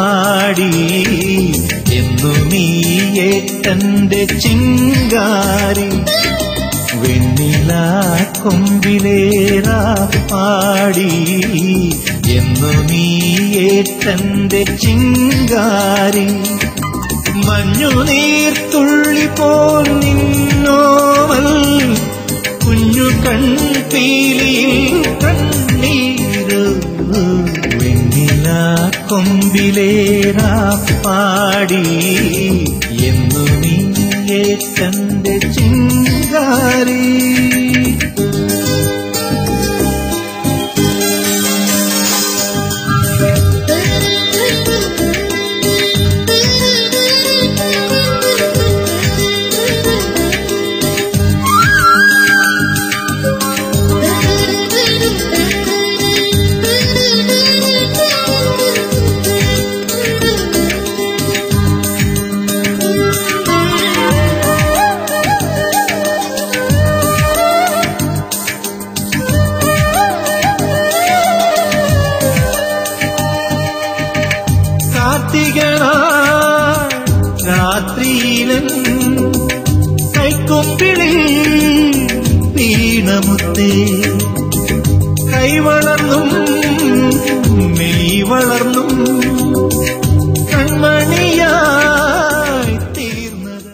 പാടി എന്നു നീയേട്ടന്റെ ചിങ്കാരി വെണ്ണില കൊമ്പിലേറാ പാടി എന്നു നീയേട്ടന്റെ ചിങ്കാരി മഞ്ഞുനീർത്തുള്ളി പോൽ നിന്നോവൽ കുഞ്ഞു കൺപീലിയിൽ കണ്ണീര് വെണ്ണില കൊമ്പിലേറാ പാടി എന്നു നീയേട്ടന്റെ ചിങ്കാരി കാർത്തികനാ രാത്രിയിലൻ കൈക്കൊമ്പിളിൽ വീണമുത്തേ കൈവളർന്നും മെയ് വളർന്നും കൺമണിയായി തീർന്നത്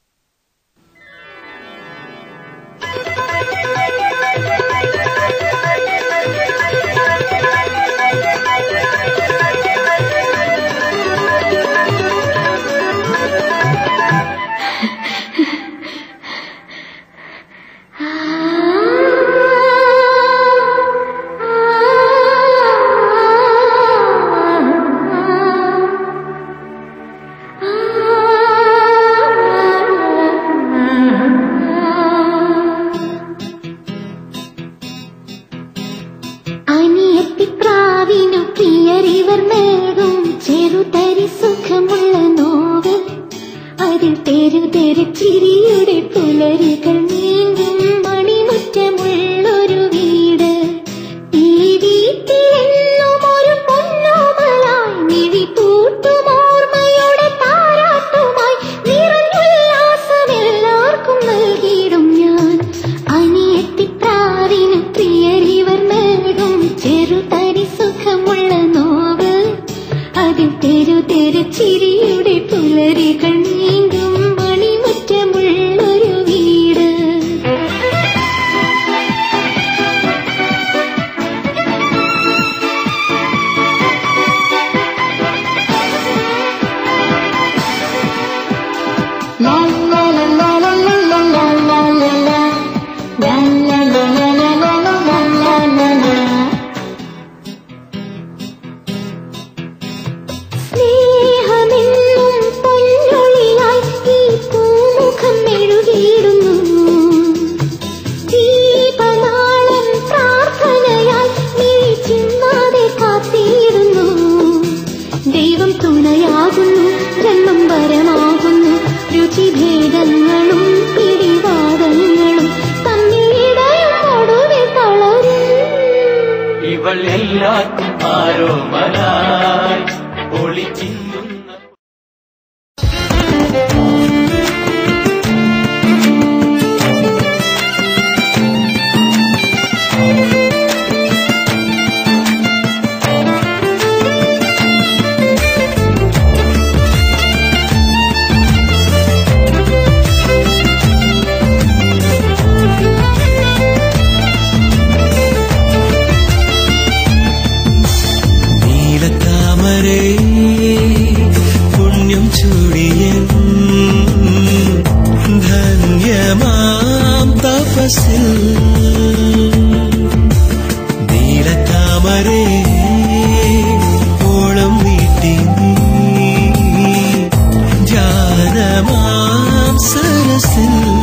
അനിയത്തിപ്രാവിനു പ്രിയരിവർ നൽകും ചെറുതരി സുഖമുള്ള നോവ് അതിൽ തെരു തെരു ചിരിയുടെ പുലരികൾ നീങ്ങും മണിമുറ്റമുള്ളൊരു വീട് ഈ വീട്ടിലെന്നും ഒരു പൊന്നോമലായി മിഴി പൂട്ടും ഓർമ്മയുടെ താരാട്ടുമായി നിറഞ്ഞുല്ലാസമെല്ലാവർക്കും നൽകിയിടും ഞാൻ അനിയത്തിപ്രാവിനു പ്രിയരിവർ നൽകും ചെറുതരി സുഖമുള്ള നോവ് അതിൽ തെരു തെരു ചിരിയുടെ പുലരികൾ നീങ്ങും മണിമുറ്റമുള്ളൊരു വീട് La la la la la la la la la la la. La la la la la la la la la la la. സ്നേഹമെന്നും പൊന്നൊളിയായി ഈ പൂമുഖം മെഴുകിയിടുന്നു ദീപനാളം പ്രാർത്ഥനയായി നീ ചിന്നാതെ കാത്തിരുന്നു ദൈവം തുണയാകുന്നു ജന്മം വരമാകുന്നു രുചിഭേദങ്ങളും പിടിവാദങ്ങളും തമ്മിലിടയും ഒടുവിൽ തളരും ഇവൾ എല്ലാറ്റും ആരോമലായി ഒളിച്ചിന്നുന്ന നീലത്താമരേ പുണ്യം ചൂടിയൻ ധന്യമാം തപസിൽ നീലത്താമരേ ഓളം നീട്ടി നീ ധ്യാനമാം സരസിൽ